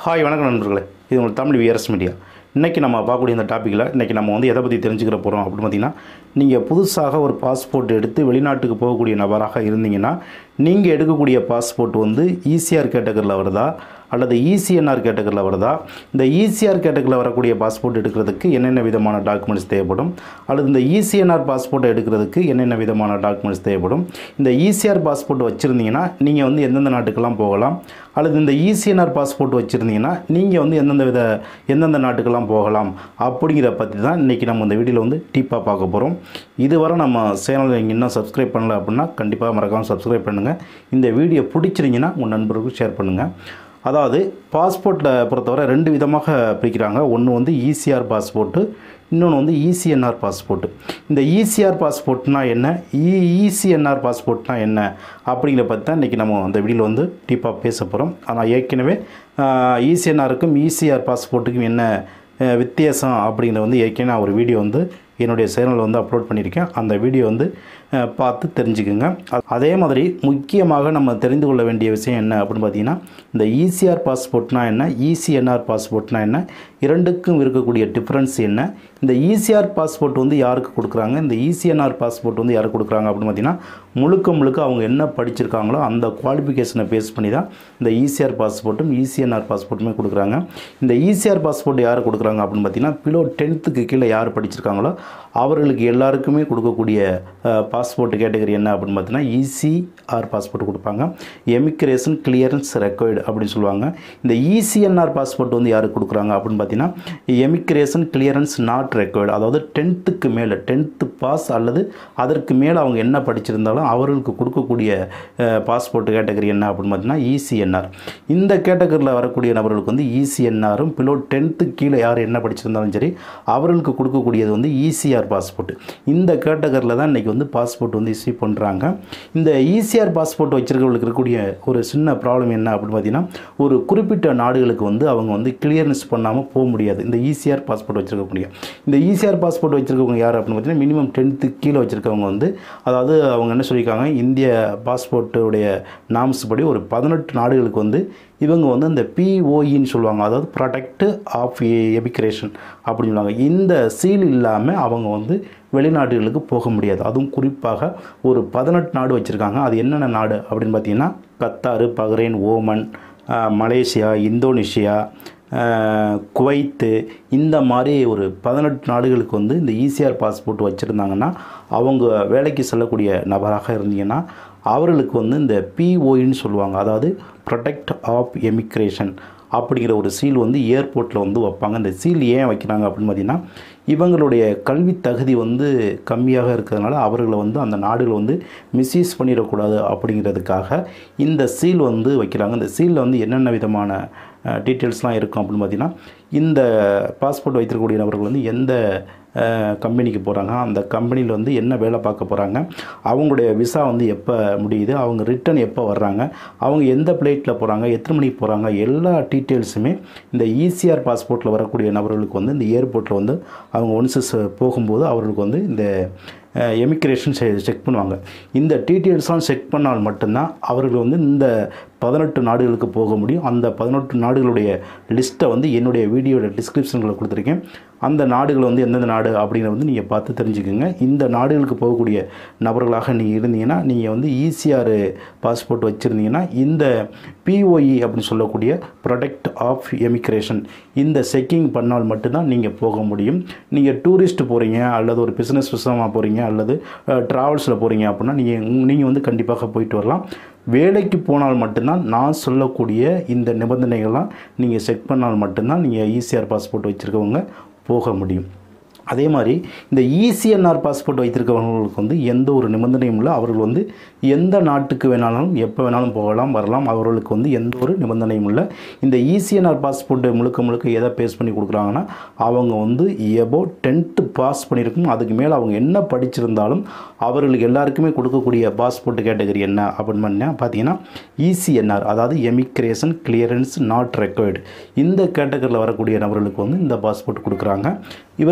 hi வணக்கம் நண்பர்களே இது உங்கள் தமிழ் விஆர்எஸ் மீடியா இன்றைக்கி நம்ம பார்க்கக்கூடிய இந்த டாப்பிக்கில் இன்றைக்கி நம்ம வந்து எதை பற்றி தெரிஞ்சுக்கிற போகிறோம் அப்படின்னு பார்த்தீங்கன்னா நீங்கள் புதுசாக ஒரு பாஸ்போர்ட் எடுத்து வெளிநாட்டுக்கு போகக்கூடிய நபராக இருந்தீங்கன்னா நீங்கள் எடுக்கக்கூடிய பாஸ்போர்ட் வந்து ஈசிஆர் கேட்டகரியில் வருதா அல்லது இசிஎன்ஆர் கேட்டகரியில் வருதா இந்த இசிஆர் கேட்டகரியில் வரக்கூடிய பாஸ்போர்ட் எடுக்கிறதுக்கு என்னென்ன விதமான டாக்குமெண்ட்ஸ் தேவைப்படும் அல்லது இந்த இசிஎன்ஆர் பாஸ்போர்ட்டை எடுக்கிறதுக்கு என்னென்ன விதமான டாக்குமெண்ட்ஸ் தேவைப்படும் இந்த இசிஆர் பாஸ்போர்ட் வச்சுருந்தீங்கன்னா நீங்கள் வந்து எந்தெந்த நாட்டுக்கெல்லாம் போகலாம் அல்லது இந்த இசிஎன்ஆர் பாஸ்போர்ட் வச்சுருந்தீங்கன்னா நீங்கள் வந்து எந்தெந்த வித எந்தெந்த நாட்டுக்கெல்லாம் போகலாம் அப்படிங்கிற பற்றி தான் இன்றைக்கி நம்ம இந்த வீடியோவில் வந்து டீப்பாக பார்க்க போகிறோம் இதுவரை நம்ம சேனலை நீங்கள் இன்னும் சப்ஸ்கிரைப் பண்ணல அப்படின்னா கண்டிப்பாக மறக்காமல் சப்ஸ்கிரைப் பண்ணுங்கள் இந்த வீடியோ பிடிச்சிருந்தீங்கன்னா உங்கள் நண்பர்களுக்கு ஷேர் பண்ணுங்கள் அதாவது பாஸ்போர்ட்டில் பொறுத்தவரை ரெண்டு விதமாக பிரிக்கிறாங்க ஒன்று வந்து இசிஆர் பாஸ்போர்ட்டு இன்னொன்று வந்து இசிஎன்ஆர் பாஸ்போர்ட்டு இந்த இசிஆர் பாஸ்போர்ட்னா என்ன இசிஎன்ஆர் பாஸ்போர்ட்னா என்ன அப்படிங்கிற பற்றி தான் இன்றைக்கி நம்ம அந்த வீடியோவில் வந்து டீப்பாக பேச போகிறோம் ஆனால் ஏற்கனவே இசிஎன்ஆருக்கும் இசிஆர் பாஸ்போர்ட்டுக்கும் என்ன அஹ், வித்தியாசம் அப்படிங்கிறத வந்து ஏற்கனவே நான் ஒரு வீடியோ வந்து என்னுடைய சேனலில் வந்து அப்லோட் பண்ணியிருக்கேன் அந்த வீடியோ வந்து அஹ், பார்த்து தெரிஞ்சுக்குங்க அ- அதே மாதிரி முக்கியமாக நம்ம தெரிந்து கொள்ள வேண்டிய விஷயம் என்ன அப்படின்னு பார்த்தீங்கன்னா இந்த இசிஆர் பாஸ்போர்ட்னா என்ன இசிஎன்ஆர் பாஸ்போர்ட்னா என்ன இரண்டுக்கும் இருக்கக்கூடிய டிஃப்ரென்ஸ் என்ன இந்த இசிஆர் பாஸ்போர்ட் வந்து யாருக்கு கொடுக்குறாங்க இந்த இசிஎன்ஆர் பாஸ்போர்ட் வந்து யாருக்கு கொடுக்குறாங்க அப்படின்னு பார்த்தீங்கன்னா முழுக்க முழுக்க அவங்க என்ன படிச்சிருக்காங்களோ அந்த குவாலிஃபிகேஷனை பேஸ் பண்ணி தான் இந்த இசிஆர் பாஸ்போர்ட்டும் இசிஎன்ஆர் பாஸ்போர்ட்டுமே கொடுக்குறாங்க இந்த இசிஆர் பாஸ்போர்ட் யார் கொடுக்குறாங்க அப்படின்னு பார்த்தீங்கன்னா பிலோ டென்த்துக்கு கீழே யார் படிச்சிருக்காங்களோ அவர்களுக்கு எல்லாருக்குமே கொடுக்கக்கூடிய பாஸ்போர்ட் கேட்டகரி என்ன அப்படின்னு பார்த்தீங்கன்னா இசிஆர் பாஸ்போர்ட் கொடுப்பாங்க எமிக்ரேஷன் கிளியரன்ஸ் ரெக்கார்டு அப்படின்னு சொல்லுவாங்க இந்த இசிஎன்ஆர் பாஸ்போர்ட் வந்து யாருக்கு கொடுக்குறாங்க அப்படின்னு பார்த்தீங்கன்னா எமிக்ரேஷன் கிளியரன்ஸ் நாட் ரெக்கார்டு அதாவது டென்த்துக்கு மேலே டென்த்து பாஸ் அல்லது அதற்கு மேலே அவங்க என்ன படிச்சிருந்தாலும் அவர்களுக்கு கொடுக்கக்கூடிய பாஸ்போர்ட் கேட்டகரி என்ன அப்படின்னு பார்த்தீங்கன்னா இசிஎன்ஆர் இந்த கேட்டகரியில் வரக்கூடிய நபர்களுக்கு வந்து இசிஎன்ஆரும் பிலோ டென்த்து கீழே யார் என்ன படிச்சிருந்தாலும் சரி அவர்களுக்கு கொடுக்கக்கூடியது வந்து இசிஆர் பாஸ்போர்ட் இந்த கேட்டகரியில் தான் இன்றைக்கி வந்து பாஸ்போர்ட் வந்து இஷ்யூ பண்ணுறாங்க இந்த இசிஆர் பாஸ்போர்ட் வச்சிருக்கவங்களுக்கு இருக்கக்கூடிய ஒரு சின்ன ப்ராப்ளம் என்ன அப்படின்னு பார்த்தீங்கன்னா ஒரு குறிப்பிட்ட நாடுகளுக்கு வந்து அவங்க வந்து கிளியரன்ஸ் பண்ணாமல் போக முடியாது இந்த இசிஆர் பாஸ்போர்ட் வச்சிருக்கக்கூடிய இந்த இசிஆர் பாஸ்போர்ட் வச்சிருக்கவங்க யார் அப்படின்னு பார்த்தீங்கன்னா மினிமம் டென்த்து கீழே வச்சிருக்கவங்க வந்து அதாவது அவங்க என்ன சொல்லியிருக்காங்க இந்திய பாஸ்போர்ட்டுடைய நாம்ஸ் படி ஒரு பதினெட்டு நாடுகளுக்கு வந்து இவங்க வந்து இந்த பிஓஇன்னு சொல்லுவாங்க அதாவது ப்ரொடெக்ட் ஆஃப் எபிக்ரேஷன் அப்படின்னு சொல்லுவாங்க இந்த சீல் இல்லாமல் அவங்க வந்து வெளிநாடுகளுக்கு போக முடியாது அதுவும் குறிப்பாக ஒரு பதினெட்டு நாடு வச்சுருக்காங்க அது என்னென்ன நாடு அப்படின்னு பார்த்தீங்கன்னா கத்தாரு பஹ்ரைன் ஓமன் ஆஹ், மலேசியா இந்தோனேஷியா ஆஹ், குவைத்து இந்த மாதிரி ஒரு பதினெட்டு நாடுகளுக்கு வந்து இந்த இசிஆர் பாஸ்போர்ட் வச்சுருந்தாங்கன்னா அவங்க வேலைக்கு செல்லக்கூடிய நபராக இருந்தீங்கன்னா அவர்களுக்கு வந்து இந்த பிஓஇன்னு சொல்லுவாங்க அதாவது ப்ரொடெக்ட் ஆஃப் எமிக்ரேஷன் அப்படிங்கிற ஒரு சீல் வந்து ஏர்போர்ட்டில் வந்து வைப்பாங்க இந்த சீல் ஏன் வைக்கிறாங்க அப்படின்னு பார்த்தீங்கன்னா இவங்களுடைய கல்வி தகுதி வந்து கம்மியாக இருக்கிறதுனால அவர்களை வந்து அந்த நாடுகளை வந்து மிஸ்யூஸ் பண்ணிடக்கூடாது அப்படிங்கிறதுக்காக இந்த சீல் வந்து வைக்கிறாங்க இந்த சீலில் வந்து என்னென்ன விதமான டீட்டெயில்ஸ்லாம் இருக்கும் அப்படின்னு பார்த்தீங்கன்னா இந்த பாஸ்போர்ட் வைத்திருக்கக்கூடிய நபர்கள் வந்து எந்த கம்பெனிக்கு போகிறாங்க அந்த கம்பெனியில் வந்து என்ன வேலை பார்க்க போகிறாங்க அவங்களுடைய விசா வந்து எப்போ முடியுது அவங்க ரிட்டர்ன் எப்போ வர்றாங்க அவங்க எந்த ஃப்ளைட்டில் போகிறாங்க எத்தனை மணிக்கு போகிறாங்க எல்லா டீட்டெயில்ஸுமே இந்த இசிஆர் பாஸ்போர்ட்டில் வரக்கூடிய நபர்களுக்கு வந்து இந்த ஏர்போர்ட்டில் வந்து அவங்க ஒன்சஸ் போகும்போது அவர்களுக்கு வந்து இந்த எமிக்ரேஷன் செக் பண்ணுவாங்க இந்த டீட்டெயில்ஸ்லாம் செக் பண்ணால் மட்டும்தான் அவர்கள் வந்து இந்த பதினெட்டு நாடுகளுக்கு போக முடியும் அந்த பதினெட்டு நாடுகளுடைய லிஸ்ட்டை வந்து என்னுடைய வீடியோட டிஸ்கிரிப்ஷனில் கொடுத்துருக்கேன் அந்த நாடுகள் வந்து எந்தெந்த நாடு அப்படிங்கிறத வந்து நீங்கள் பார்த்து தெரிஞ்சுக்கோங்க இந்த நாடுகளுக்கு போகக்கூடிய நபர்களாக நீங்கள் இருந்தீங்கன்னா நீங்கள் வந்து ஈஸிஆர் பாஸ்போர்ட் வச்சுருந்தீங்கன்னா இந்த பிஓஇ அப்படின்னு சொல்லக்கூடிய ப்ரொடெக்ட் ஆஃப் எமிக்ரேஷன் இந்த செக்கிங் பண்ணால் மட்டும்தான் நீங்கள் போக முடியும் நீங்கள் டூரிஸ்ட் போகிறீங்க அல்லது ஒரு பிஸ்னஸ் விசமாக போகிறீங்க அல்லது ட்ராவல்ஸில் போகிறீங்க அப்படின்னா நீங்கள் நீங்கள் வந்து கண்டிப்பாக போயிட்டு வரலாம் வேலைக்கு போனால் மட்டும்தான் நான் சொல்லக்கூடிய இந்த நிபந்தனைகள்லாம் நீங்கள் செக் பண்ணால் மட்டும்தான் நீங்கள் ஈசிஆர் பாஸ்போர்ட் வச்சுருக்கவங்க போக முடியும் அதே மாதிரி இந்த இசிஎன்ஆர் பாஸ்போர்ட் வைத்திருக்கவங்களுக்கு வந்து எந்த ஒரு நிபந்தனையும் இல்லை அவர்கள் வந்து எந்த நாட்டுக்கு வேணாலும் எப்போ வேணாலும் போகலாம் வரலாம் அவர்களுக்கு வந்து எந்த ஒரு நிபந்தனையும் இல்லை இந்த இசிஎன்ஆர் பாஸ்போர்ட் முழுக்க முழுக்க எதை பேஸ் பண்ணி கொடுக்குறாங்கன்னா அவங்க வந்து எபோ டென்த்து பாஸ் பண்ணியிருக்கும் அதுக்கு மேலே அவங்க என்ன படிச்சிருந்தாலும் அவர்களுக்கு எல்லாருக்குமே கொடுக்கக்கூடிய பாஸ்போர்ட் கேட்டகரி என்ன அப்படின்னு பண்ணா பார்த்தீங்கன்னா இசிஎன்ஆர் அதாவது எமிக்ரேஷன் கிளியரன்ஸ் நாட் ரெக்கார்டு இந்த கேட்டகரியில் வரக்கூடிய நபர்களுக்கு வந்து இந்த பாஸ்போர்ட் கொடுக்குறாங்க இவர்கள் வந்து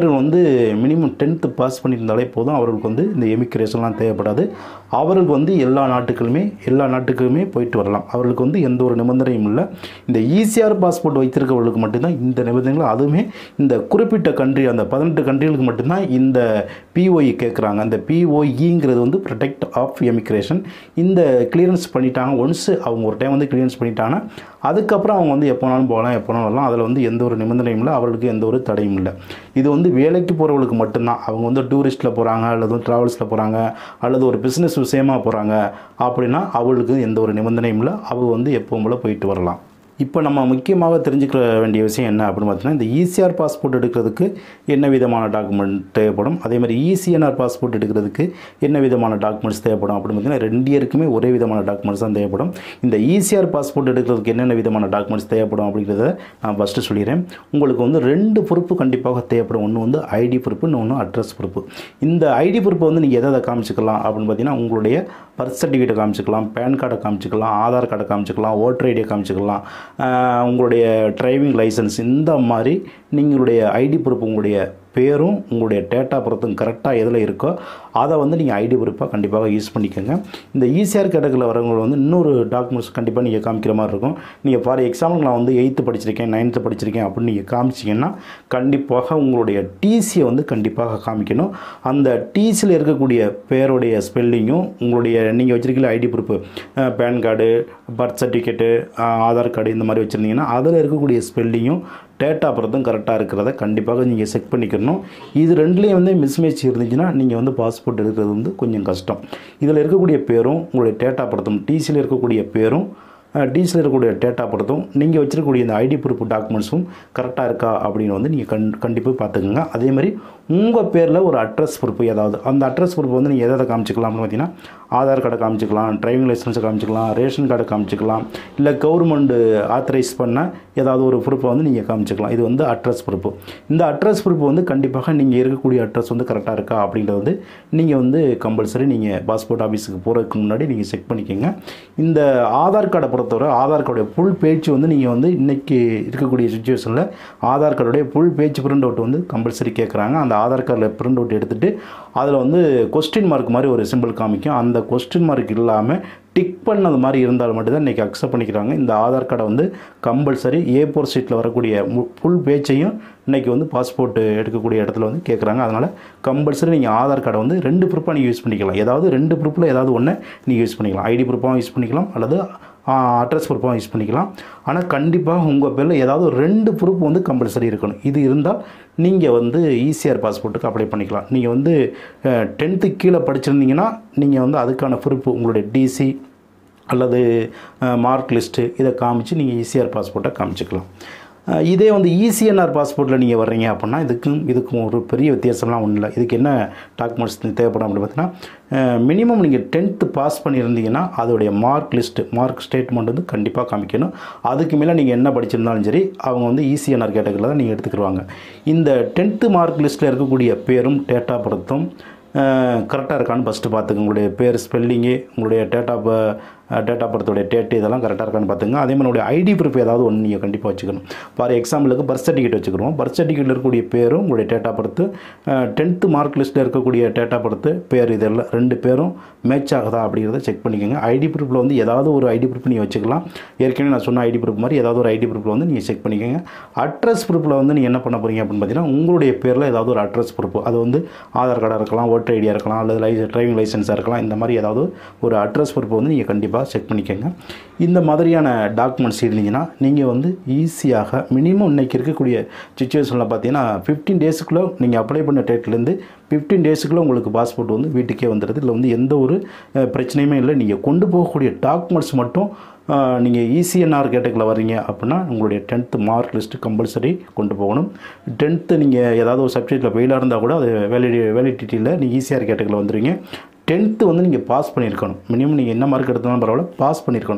மினிமம் டென்த்து பாஸ் பண்ணியிருந்தாலே போதும் அவர்களுக்கு வந்து இந்த எமிக்ரேஷன்லாம் தேவைப்படாது அவர்களுக்கு வந்து எல்லா நாட்டுகளுமே எல்லா நாட்டுக்குமே போயிட்டு வரலாம் அவர்களுக்கு வந்து எந்த ஒரு நிபந்தனையும் இல்லை இந்த ஈசிஆர் பாஸ்போர்ட் வைத்திருக்கவர்களுக்கு மட்டும்தான் இந்த நிபந்தனைகள் அதுவுமே இந்த குறிப்பிட்ட கண்ட்ரி அந்த பதினெட்டு கண்ட்ரிகளுக்கு மட்டும்தான் இந்த பிஓஇ கேட்குறாங்க அந்த பிஓஇங்கிறது வந்து ப்ரொடெக்ட் ஆஃப் எமிக்ரேஷன் இந்த கிளியரன்ஸ் பண்ணிட்டாங்க ஒன்ஸ் அவங்க ஒரு டைம் வந்து கிளியரன்ஸ் பண்ணிட்டாங்கன்னா அதுக்கப்புறம் அவங்க வந்து எப்போனாலும் போகலாம் எப்போனாலும் வரலாம் அதில் வந்து எந்த ஒரு நிபந்தனையும் இல்லை அவர்களுக்கு எந்த ஒரு தடையும் இல்லை இது வந்து வேலைக்கு போகிறவங்களுக்கு மட்டும்தான் அவங்க வந்து டூரிஸ்ட்டில் போகிறாங்க அல்லது ட்ராவல்ஸில் போகிறாங்க அல்லது ஒரு பிஸ்னஸ் விஷயமா போகிறாங்க அப்படின்னா அவங்களுக்கு எந்த ஒரு நிபந்தனையும் இல்லை அவங்க வந்து எப்பவும் போல் போயிட்டு வரலாம் இப்போ நம்ம முக்கியமாக தெரிஞ்சுக்க வேண்டிய விஷயம் என்ன அப்படின்னு பார்த்தீங்கன்னா இந்த இசிஆர் பாஸ்போர்ட் எடுக்கிறதுக்கு என்ன விதமான டாக்குமெண்ட் தேவைப்படும் அதே மாதிரி இசிஎன்ஆர் பாஸ்போர்ட் எடுக்கிறதுக்கு என்ன விதமான டாக்குமெண்ட்ஸ் தேவைப்படும் அப்படின்னு பார்த்தீங்கன்னா ரெண்டு இயருக்குமே ஒரே விதமான டாக்குமெண்ட்ஸ் தான் தேவைப்படும் இந்த இசிஆர் பாஸ்போர்ட் எடுக்கிறதுக்கு என்னென்ன விதமான டாக்குமெண்ட்ஸ் தேவைப்படும் அப்படிங்கிறத நான் ஃபஸ்ட்டு சொல்லிடுறேன் உங்களுக்கு வந்து ரெண்டு பொறுப்பு கண்டிப்பாக தேவைப்படும் ஒன்று வந்து ஐடி பொறுப்பு இன்னொன்று அட்ரஸ் பொறுப்பு இந்த ஐடி பொறுப்பை வந்து நீங்கள் எதை எதை காமிச்சிக்கலாம் அப்படின்னு பார்த்தீங்கன்னா உங்களுடைய பர்த் சர்டிஃபிகேட்டை காமிச்சிக்கலாம் பேன் கார்டை காமிச்சிக்கலாம் ஆதார் கார்டை காமிச்சிக்கலாம் ஓட்டர் ஐடியை காமிச்சிக்கலாம் ஆஹ் உங்களுடைய டிரைவிங் லைசன்ஸ் இந்த மாதிரி நீங்களுடைய ஐடி ப்ரூஃப் உங்களுடைய பேரும் உங்களுடைய டேட்டா பொறுத்தும் கரெக்டாக எதில் இருக்கோ அதை வந்து நீங்கள் ஐடி ப்ரூஃபாக கண்டிப்பாக யூஸ் பண்ணிக்கோங்க இந்த ஈசிஆர் கேட்டகரியில் வரவங்க வந்து இன்னொரு டாக்குமெண்ட்ஸ் கண்டிப்பாக நீங்கள் காமிக்கிற மாதிரி இருக்கும் நீங்கள் ஃபார் எக்ஸாம்பிள் நான் வந்து எயித்து படிச்சிருக்கேன் நைன்த்து படிச்சிருக்கேன் அப்படின்னு நீங்கள் காமிச்சிங்கன்னா கண்டிப்பாக உங்களுடைய டிசியை வந்து கண்டிப்பாக காமிக்கணும் அந்த டிசியில் இருக்கக்கூடிய பேருடைய ஸ்பெல்லிங்கும் உங்களுடைய நீங்கள் வச்சிருக்கீங்க ID proof PAN card birth certificate Aadhaar card இந்த மாதிரி வச்சுருந்தீங்கன்னா அதில் இருக்கக்கூடிய ஸ்பெல்லிங்கும் டேட்டா பொறுத்தும் கரெக்டாக இருக்கிறத கண்டிப்பாக நீங்கள் செக் பண்ணிக்கணும் இது ரெண்டுலேயும் வந்து மிஸ்மேட்ச் இருந்துச்சுன்னா நீங்கள் வந்து பாஸ்போர்ட் எடுக்கிறது வந்து கொஞ்சம் கஷ்டம் இதில் இருக்கக்கூடிய பேரும் உங்களுடைய டேட்டா பொறுத்தும் டிசியில் இருக்கக்கூடிய பேரும் டிசியில் இருக்கக்கூடிய டேட்டா பொறுத்தும் நீங்கள் வச்சிருக்கக்கூடிய இந்த ஐடி ப்ரூஃப் டாக்குமெண்ட்ஸும் கரெக்டாக இருக்கா அப்படின்னு வந்து நீங்கள் கண் கண்டிப்பாக பார்த்துக்குங்க அதே மாதிரி உங்கள் பேரில் ஒரு அட்ரஸ் ப்ரூஃப் ஏதாவது அந்த அட்ரஸ் ப்ரூஃப் வந்து நீங்கள் எதை எதை காமிச்சிக்கலாம்னு பார்த்தீங்கன்னா ஆதார் கார்டை காமிச்சிக்கலாம் டிரைவிங் லைசன்ஸை காமிச்சிக்கலாம் ரேஷன் கார்டை காமிச்சிக்கலாம் இல்லை கவர்மெண்ட் ஆத்தரைஸ் பண்ண ஏதாவது ஒரு ப்ரூஃபை வந்து நீங்கள் காமிச்சிக்கலாம் இது வந்து அட்ரஸ் ப்ரூஃப் இந்த அட்ரஸ் ப்ரூஃப் வந்து கண்டிப்பாக நீங்கள் இருக்கக்கூடிய அட்ரஸ் வந்து கரெக்டாக இருக்கா அப்படின்றது வந்து நீங்கள் வந்து கம்பல்சரி நீங்கள் பாஸ்போர்ட் ஆஃபீஸுக்கு போகிறதுக்கு முன்னாடி நீங்கள் செக் பண்ணிக்கோங்க இந்த ஆதார் கார்டை பொறுத்தவரை ஆதார் கார்டுடைய ஃபுல் பேஜ் வந்து நீங்கள் வந்து இன்றைக்கி இருக்கக்கூடிய சுச்சுவேஷனில் ஆதார் கார்டுடைய ஃபுல் பேஜ் பிரிண்ட் அவுட் வந்து கம்பல்சரி கேட்குறாங்க அந்த ஆதார் கார்டில் பிரிண்ட் அவுட் எடுத்துகிட்டு அதில் வந்து கொஸ்டின் மார்க் மாதிரி ஒரு சிம்பிள் காமிக்கும் அந்த கொஸ்டின் மார்க் இல்லாமல் டிக் பண்ணது மாதிரி இருந்தால் மட்டும்தான் இன்றைக்கி அக்செப்ட் பண்ணிக்கிறாங்க இந்த ஆதார் கார்டை வந்து கம்பல்சரி ஏ ஃபோர் சீட்டில் வரக்கூடிய ஃபுல் பேஜையும் இன்றைக்கி வந்து பாஸ்போர்ட் எடுக்கக்கூடிய இடத்துல வந்து கேட்குறாங்க அதனால் கம்பல்சரி நீங்கள் ஆதார் கார்டை வந்து ரெண்டு ப்ரூஃபாக நீங்கள் யூஸ் பண்ணிக்கலாம் ஏதாவது ரெண்டு ப்ரூஃபில் ஏதாவது ஒன்று நீங்கள் யூஸ் பண்ணிக்கலாம் ஐடி ப்ரூஃபாகவும் யூஸ் பண்ணிக்கலாம் அல்லது அட்ரஸ் ப்ரூஃபாகவும் யூஸ் பண்ணிக்கலாம் ஆனால் கண்டிப்பாக உங்கள் பேரில் ஏதாவது ஒரு ரெண்டு ப்ரூஃப் வந்து கம்பல்சரி இருக்கணும் இது இருந்தால் நீங்கள் வந்து ஈசிஆர் பாஸ்போர்ட்டுக்கு அப்ளை பண்ணிக்கலாம் நீங்கள் வந்து டென்த்து கீழே படிச்சிருந்தீங்கன்னா நீங்கள் வந்து அதுக்கான ப்ரூஃப் உங்களுடைய டிசி அல்லது மார்க் லிஸ்ட்டு இதை காமிச்சு நீங்கள் ஈசிஆர் பாஸ்போர்ட்டை காமிச்சிக்கலாம் அஹ் இதே வந்து இசிஎன்ஆர் பாஸ்போர்ட்டில் நீங்கள் வர்றீங்க அப்படின்னா இதுக்கும் இதுக்கும் ஒரு பெரிய வித்தியாசம்லாம் ஒன்றும் இல்லை இதுக்கு என்ன டாக்குமெண்ட்ஸ் தேவைப்படும் அப்படின்னு பார்த்தீங்கன்னா மினிமம் நீங்கள் டென்த்து பாஸ் பண்ணியிருந்தீங்கன்னா அதோடைய மார்க் லிஸ்ட்டு மார்க் ஸ்டேட்மெண்ட் வந்து கண்டிப்பாக காமிக்கணும் அதுக்கு மேலே நீங்கள் என்ன படிச்சிருந்தாலும் சரி அவங்க வந்து இசிஎன்ஆர் கேட்டகரியில் தான் நீங்கள் எடுத்துக்கிடுவாங்க இந்த டென்த்து மார்க் லிஸ்ட்டில் இருக்கக்கூடிய பேரும் டேட்டா பொறுத்தும் கரெக்டாக இருக்கான்னு ஃபஸ்ட்டு பார்த்துங்க உங்களுடைய பேர் ஸ்பெல்லிங்கு உங்களுடைய டேட் ஆஃப் டேட் ஆஃப் பர்த்தோடைய டேட்டு இதெல்லாம் கரெக்டாக இருக்கான்னு பார்த்துங்க அதே மாதிரி உங்களுடைய ஐடி ப்ரூஃப் ஏதாவது ஒன்று நீங்கள் கண்டிப்பாக வச்சுக்கணும் ஃபார் எக்ஸாம்பிளுக்கு பர்த் சர்டிஃபிகேட் வச்சுக்கிறோம் பர்த் சர்டிஃபிகேட்டில் இருக்கக்கூடிய பேரும் உங்களுடைய date of birth tenth mark லிஸ்ட்டில் இருக்கக்கூடிய டேட் ஆஃப் பர்த்து பேர் இதெல்லாம் ரெண்டு பேரும் மேட்ச் ஆகுதா அப்படிங்கிறத செக் பண்ணிக்கோங்க ஐடி ப்ரூஃபில் வந்து ஏதாவது ஒரு ஐடி ப்ரூஃப் நீங்கள் வச்சுக்கலாம் ஏற்கனவே நான் சொன்ன ஐடி ப்ரூஃப் மாதிரி ஏதாவது ஒரு ஐடி ப்ரூஃபில் வந்து நீங்கள் செக் பண்ணிக்கோங்க அட்ரஸ் ப்ரூஃபில் வந்து நீங்கள் என்ன பண்ண போகிறீங்க அப்படின்னு பார்த்தீங்கன்னா உங்களுடைய பேரில் ஏதாவது ஒரு அட்ரஸ் ப்ரூஃப் அது வந்து ஆதார் கார்டாக இருக்கலாம் ஓட்டர் ஐடியா இருக்கலாம் அல்லது லை டிரைவிங் லைசன்ஸாக இருக்கலாம் இந்த மாதிரி ஏதாவது ஒரு அட்ரஸ் ப்ரூஃப் வந்து நீங்கள் கண்டிப்பாக செக் பண்ணிக்கோங்க இந்த மாதிரியான டாக்குமெண்ட்ஸ் இருந்தீங்கன்னா நீங்கள் வந்து ஈஸியாக மினிமம் இன்றைக்கி இருக்கக்கூடிய சுச்சுவேஷனில் பார்த்தீங்கன்னா ஃபிஃப்டீன் டேஸுக்குள்ளே நீங்கள் அப்ளை பண்ண டேட்லேருந்து ஃபிஃப்டீன் டேஸுக்குள்ளே உங்களுக்கு பாஸ்போர்ட் வந்து வீட்டுக்கே வந்துடுது இதில் வந்து எந்த ஒரு அஹ், பிரச்சனையுமே இல்லை நீங்கள் கொண்டு போகக்கூடிய டாக்குமெண்ட்ஸ் மட்டும் நீங்கள் இசிஎன்ஆர் கேட்டகில் வர்றீங்க அப்படின்னா உங்களுடைய டென்த்து மார்க் லிஸ்ட்டு கம்பல்சரி கொண்டு போகணும் டென்த்து நீங்கள் ஏதாவது ஒரு சப்ஜெக்ட்டில் ஃபெயிலாக இருந்தால் கூட அது வேலிடி வேலிடிட்டியில் நீங்கள் ஈஸிஆர் கேட்டகில் வந்துடுவீங்க டென்த்து வந்து நீங்கள் பாஸ் பண்ணியிருக்கணும் மினிமம் நீங்கள் என்ன மார்க் எடுத்தாலும் பரவாயில்ல பாஸ் பண்ணியிருக்கணும்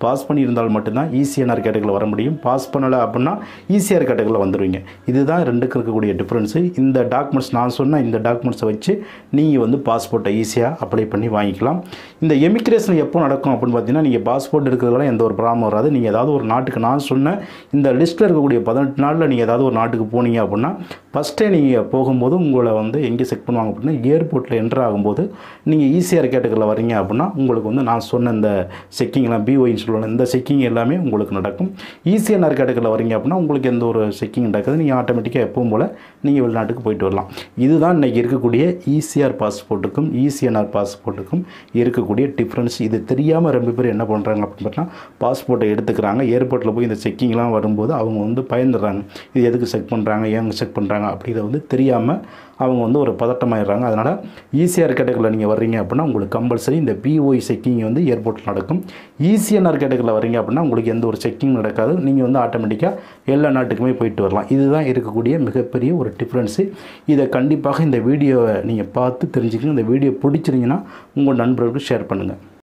பாஸ் பண்ணியிருந்தால் மட்டும்தான் ஈசிஎன்ஆர் கேட்டகரியில் வர முடியும் பாஸ் பண்ணலை அப்படின்னா ஈசிஆர் கேட்டகரியில் வந்துடுவீங்க இதுதான் ரெண்டுக்கு இருக்கக்கூடிய டிஃப்ரென்ஸு இந்த டாக்குமெண்ட்ஸ் நான் சொன்ன இந்த டாக்குமெண்ட்ஸை வச்சு நீங்கள் வந்து பாஸ்போர்ட்டை ஈஸியாக அப்ளை பண்ணி வாங்கிக்கலாம் இந்த எமிக்ரேஷன் எப்போ நடக்கும் அப்படின்னு பார்த்தீங்கன்னா நீங்கள் பாஸ்போர்ட் இருக்கிறதுலாம் எந்த ஒரு ப்ராப்ளம் வராது நீங்கள் ஏதாவது ஒரு நாட்டுக்கு நான் சொன்ன இந்த லிஸ்ட்டில் இருக்கக்கூடிய பதினெட்டு நாளில் நீங்கள் ஏதாவது ஒரு நாட்டுக்கு போனீங்க அப்படின்னா ஃபஸ்ட்டே நீங்கள் போகும்போது உங்களை வந்து எங்கே செக் பண்ணுவாங்க அப்படின்னா ஏர்போர்ட்டில் என்ட்ரு ஆகும்போது நீங்கள் ஈஸியாக கேட்டகரியில் வரீங்க அப்படின்னா உங்களுக்கு வந்து நான் சொன்ன இந்த செக்கிங்லாம் பிஓஇன்னு சொல்லுவாங்க இந்த செக்கிங் எல்லாமே உங்களுக்கு நடக்கும் ஈஸியாக கேட்டகரியில் வரீங்க அப்படின்னா உங்களுக்கு எந்த ஒரு செக்கிங் நடக்காது நீங்கள் ஆட்டோமேட்டிக்காக எப்பவும் போல் நீங்கள் வெளிநாட்டுக்கு போயிட்டு வரலாம் இதுதான் இன்றைக்கி இருக்கக்கூடிய ஈசிஆர் பாஸ்போர்ட்டுக்கும் ஈசிஎன்ஆர் பாஸ்போர்ட்டுக்கும் இருக்கக்கூடிய டிஃப்ரென்ஸ் இது தெரியாமல் ரொம்ப பேர் என்ன பண்ணுறாங்க அப்படின்னு பார்த்தா பாஸ்போர்ட்டை எடுத்துக்கிறாங்க ஏர்போர்ட்டில் போய் இந்த செக்கிங்லாம் வரும்போது அவங்க வந்து பயந்துடுறாங்க இது எதுக்கு செக் பண்ணுறாங்க ஏங்க செக் பண்ணுறாங்க அப்படி இதை வந்து தெரியாமல் அவங்க வந்து ஒரு பதட்டமாயிடுறாங்க அதனால் ஈசிஆர் கேட்டகரியில் நீங்கள் வர்றீங்க அப்படின்னா உங்களுக்கு கம்பல்சரி இந்த பிஓஇ செக்கிங் வந்து ஏர்போர்ட்டில் நடக்கும் ஈசிஎன்ஆர் கேட்டகரியில் வர்றீங்க அப்படின்னா உங்களுக்கு எந்த ஒரு செக்கிங் நடக்காது நீங்கள் வந்து ஆட்டோமேட்டிக்காக எல்லா நாட்டுக்குமே போயிட்டு வரலாம் இதுதான் இருக்கக்கூடிய மிகப்பெரிய ஒரு டிஃப்ரென்ஸு இதை கண்டிப்பாக இந்த வீடியோவை நீங்கள் பார்த்து தெரிஞ்சுக்கங்க இந்த வீடியோ பிடிச்சிருந்தீங்கன்னா உங்கள் நண்பர்களுக்கு ஷேர் பண்ணுங்கள்